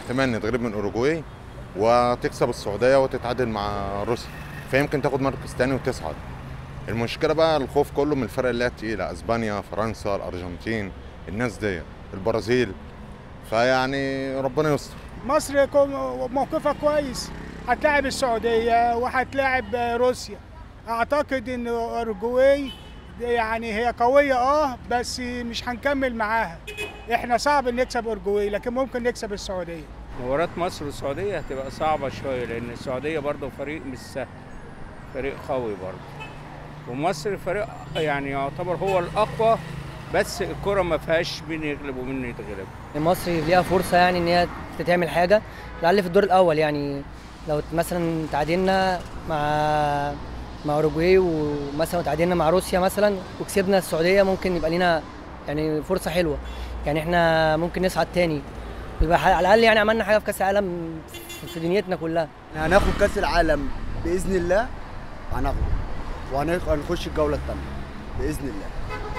احتمال نتغلب من اوروجواي وتكسب السعوديه وتتعادل مع روسيا فيمكن تاخد مركز تاني وتصعد المشكله بقى الخوف كله من الفرق اللي هي التقيله اسبانيا فرنسا الارجنتين الناس دي البرازيل فيعني ربنا يستر مصر كو- موقفها كويس هتلاعب السعودية وهتلاعب روسيا اعتقد ان اورجواي يعني هي قوية اه بس مش هنكمل معاها احنا صعب نكسب اورجواي لكن ممكن نكسب السعودية مباراة مصر والسعودية هتبقى صعبة شوية لأن السعودية برضه فريق مش سهل فريق قوي برضه ومصر فريق يعني يعتبر هو الأقوى بس الكرة ما فيهاش مين يغلب ومين يتغلب مصر ليها فرصة يعني إن هي تعمل حاجة لعل في الدور الأول يعني لو مثلا تعادلنا مع مع أوروجواي ومثلا تعادلنا مع روسيا مثلا وكسبنا السعودية ممكن يبقى لنا يعني فرصة حلوة يعني احنا ممكن نصعد تاني يبقى على الأقل يعني عملنا حاجة في كأس العالم في دنيتنا كلها هناخد كاس العالم باذن الله هناخده وهنخش الجوله الثانيه باذن الله